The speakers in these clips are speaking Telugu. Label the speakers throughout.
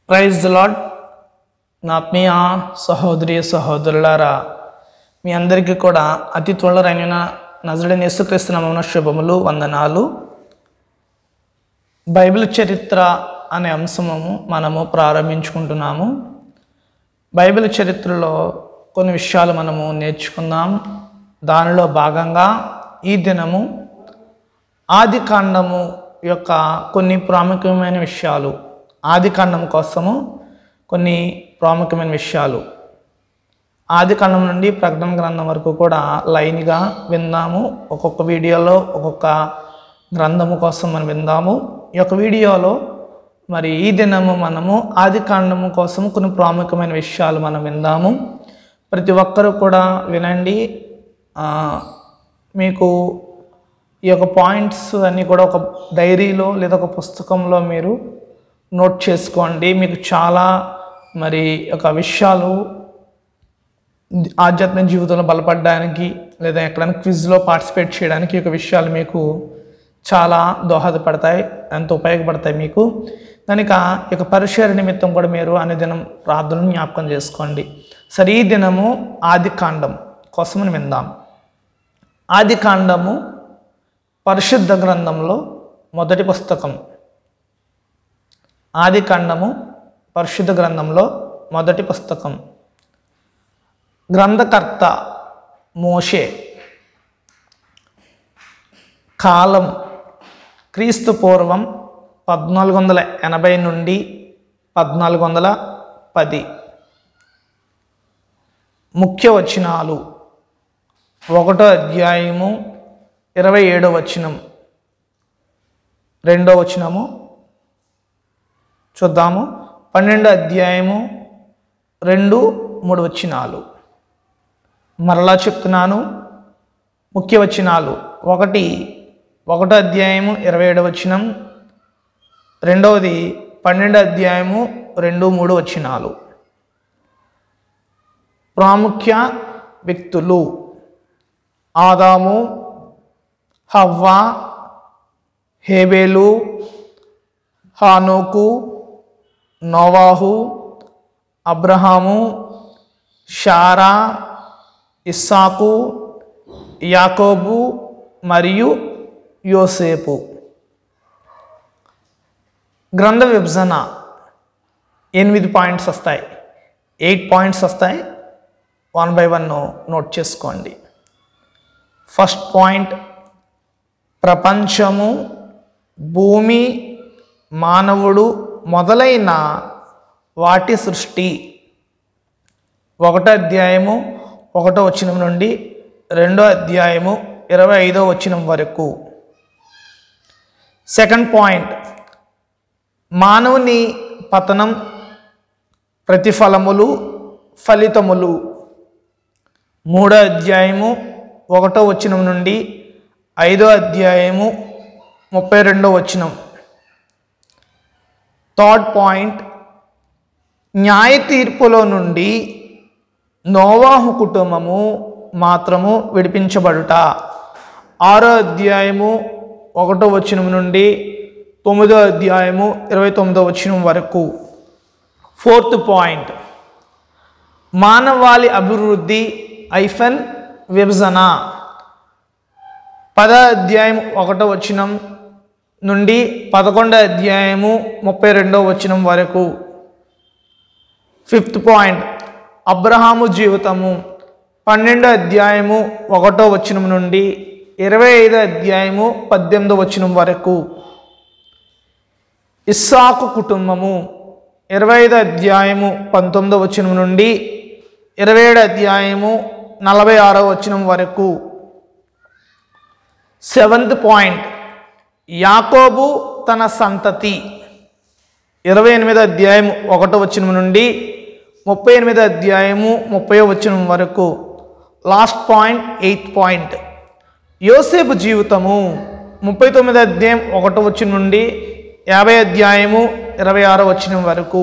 Speaker 1: ప్రైజ్ ద లాడ్ నా ఆత్మీయ సహోదరి సహోదరులారా మీ అందరికీ కూడా అతి త్వరలో రైన నజడని యేసుక్రీస్తునామమున శుభములు వందనాలు బైబిల్ చరిత్ర అనే అంశము మనము ప్రారంభించుకుంటున్నాము బైబిల్ చరిత్రలో కొన్ని విషయాలు మనము నేర్చుకుందాం దానిలో భాగంగా ఈ దినము ఆది కాండము యొక్క కొన్ని ప్రాముఖ్యమైన విషయాలు ఆది కాండం కోసము కొన్ని ప్రాముఖ్యమైన విషయాలు ఆది కాండం నుండి ప్రకటన గ్రంథం వరకు కూడా లైన్గా విందాము ఒక్కొక్క వీడియోలో ఒక్కొక్క గ్రంథము కోసం మనం విందాము ఈ యొక్క వీడియోలో మరి ఈ దినము మనము ఆది కాండము కోసం కొన్ని ప్రాముఖ్యమైన విషయాలు మనం విందాము ప్రతి ఒక్కరూ కూడా వినండి ఆ, మీకు ఈ యొక్క పాయింట్స్ అన్నీ కూడా ఒక డైరీలో లేదా ఒక పుస్తకంలో మీరు నోట్ చేసుకోండి మీకు చాలా మరి ఒక విషయాలు ఆధ్యాత్మిక జీవితంలో బలపడడానికి లేదా ఎక్కడైనా క్విజ్లో పార్టిసిపేట్ చేయడానికి ఈ యొక్క విషయాలు మీకు చాలా దోహదపడతాయి ఎంతో ఉపయోగపడతాయి మీకు కనుక ఈ యొక్క పరిచయ నిమిత్తం కూడా మీరు అనే దినం ప్రార్థనను జ్ఞాపకం చేసుకోండి సరే ఈ దినము ఆది కాండం కోసమని విందాం ఆది కాండము పరిశుద్ధ గ్రంథంలో మొదటి పుస్తకం ఆది కాండము పరిశుద్ధ గ్రంథంలో మొదటి పుస్తకం గ్రంథకర్త మోషే కాలం క్రీస్తు పూర్వం పద్నాలుగు వందల ఎనభై నుండి పద్నాలుగు వందల పది ముఖ్య వచనాలు ఒకటో అధ్యాయము ఇరవై ఏడో వచనం రెండో వచనము చూద్దాము పన్నెండో అధ్యాయము రెండు మూడు వచనాలు మరలా చెప్తున్నాను ముఖ్య వచనాలు ఒకటి ఒకటో అధ్యాయము ఇరవై ఏడవ వచనం రెండవది పన్నెండో అధ్యాయము రెండు మూడు వచనాలు ప్రాముఖ్య వ్యక్తులు ఆదాము హవ్వ హేబేలు హానోకు నోవాహు అబ్రహాము షారా ఇస్సాకు యాకోబు మరియు యోసేపు గ్రంథ విభజన ఎనిమిది పాయింట్స్ వస్తాయి ఎయిట్ పాయింట్స్ వస్తాయి వన్ బై వన్ నోట్ చేసుకోండి ఫస్ట్ పాయింట్ ప్రపంచము భూమి మానవుడు మొదలైన వాటి సృష్టి ఒకటో అధ్యాయము ఒకటో వచనం నుండి రెండో అధ్యాయము ఇరవై ఐదో వచనం వరకు సెకండ్ పాయింట్ మానవుని పతనం ప్రతిఫలములు ఫలితములు మూడో అధ్యాయము ఒకటో వచనం నుండి ఐదో అధ్యాయము ముప్పై రెండో వచనం థర్డ్ పాయింట్ న్యాయ తీర్పులో నుండి నోవాహు కుటుంబము మాత్రము విడిపించబడుట ఆరో అధ్యాయము ఒకటో వచనం నుండి తొమ్మిదో అధ్యాయము ఇరవై తొమ్మిదో వచనం వరకు ఫోర్త్ పాయింట్ మానవాళి అభివృద్ధి ఐఫన్ విభజన పద అధ్యాయం ఒకటో వచనం నుండి పదకొండో అధ్యాయము ముప్పై రెండో వచనం వరకు ఫిఫ్త్ పాయింట్ అబ్రహాము జీవితము పన్నెండో అధ్యాయము ఒకటో వచనం నుండి ఇరవై ఐదో అధ్యాయము పద్దెనిమిదో వచనం వరకు ఇస్సాకు కుటుంబము ఇరవై ఐదో అధ్యాయము పంతొమ్మిదో వచనం నుండి ఇరవై ఏడు అధ్యాయము నలభై ఆరో వచనం వరకు సెవెంత్ పాయింట్ యాకోబు తన సంతతి ఇరవై ఎనిమిదో అధ్యాయం ఒకటో వచనం నుండి ముప్పై ఎనిమిదో అధ్యాయము ముప్పై వచనం వరకు లాస్ట్ పాయింట్ ఎయిత్ పాయింట్ యోసేపు జీవితము ముప్పై తొమ్మిదో అధ్యాయం ఒకటో వచనం నుండి యాభై అధ్యాయము ఇరవై ఆరో వచనం వరకు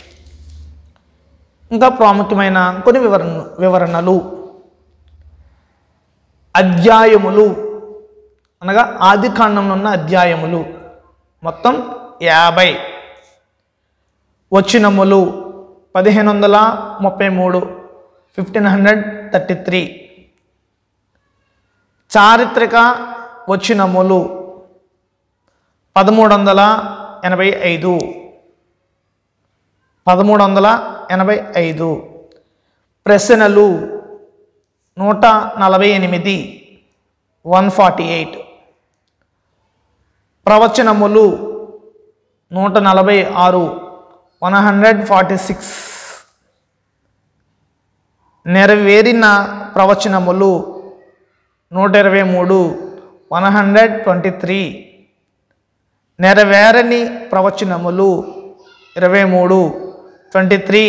Speaker 1: ఇంకా ప్రాముఖ్యమైన కొన్ని వివరణ వివరణలు అధ్యాయములు అనగా ఆది కాండంలో ఉన్న అధ్యాయములు మొత్తం యాభై వచ్చినములు పదిహేను వందల ముప్పై మూడు ఫిఫ్టీన్ హండ్రెడ్ థర్టీ త్రీ చారిత్రక వచ్చినములు పదమూడు వందల ఎనభై ఐదు పదమూడు వందల ఎనభై ఐదు ప్రశ్నలు నూట నలభై ఎనిమిది వన్ ఫార్టీ ఎయిట్ ప్రవచనములు నూట నలభై ఆరు వన్ హండ్రెడ్ ఫార్టీ సిక్స్ నెరవేరిన ప్రవచనములు నూట ఇరవై మూడు వన్ హండ్రెడ్ ట్వంటీ త్రీ నెరవేరని ప్రవచనములు ఇరవై మూడు ట్వంటీ త్రీ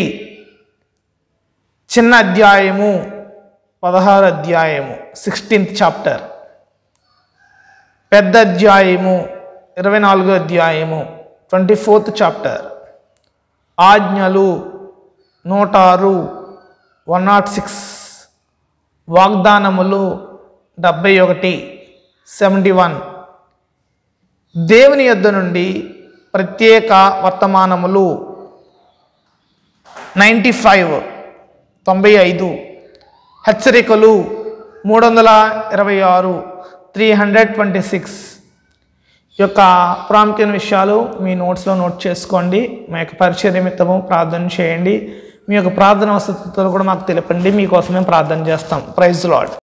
Speaker 1: చిన్న అధ్యాయము పదహారు అధ్యాయము సిక్స్టీన్త్ చాప్టర్ పెద్ద అధ్యాయము ఇరవై నాలుగో అధ్యాయము ట్వంటీ ఫోర్త్ చాప్టర్ ఆజ్ఞలు నూట ఆరు వన్ నాట్ సిక్స్ వాగ్దానములు డెబ్భై ఒకటి సెవెంటీ వన్ దేవుని యొద్ద నుండి ప్రత్యేక వర్తమానములు నైంటీ ఫైవ్ తొంభై ఐదు హెచ్చరికలు మూడు వందల ఇరవై ఆరు త్రీ హండ్రెడ్ ట్వంటీ సిక్స్ యొక్క ప్రాముఖ్యమైన విషయాలు మీ నోట్స్లో నోట్ చేసుకోండి మా యొక్క పరిచయ నిమిత్తము ప్రార్థన చేయండి మీ యొక్క ప్రార్థన వసతులు కూడా మాకు తెలపండి మీకోసం మేము ప్రార్థన చేస్తాం ప్రైజ్ లాడ్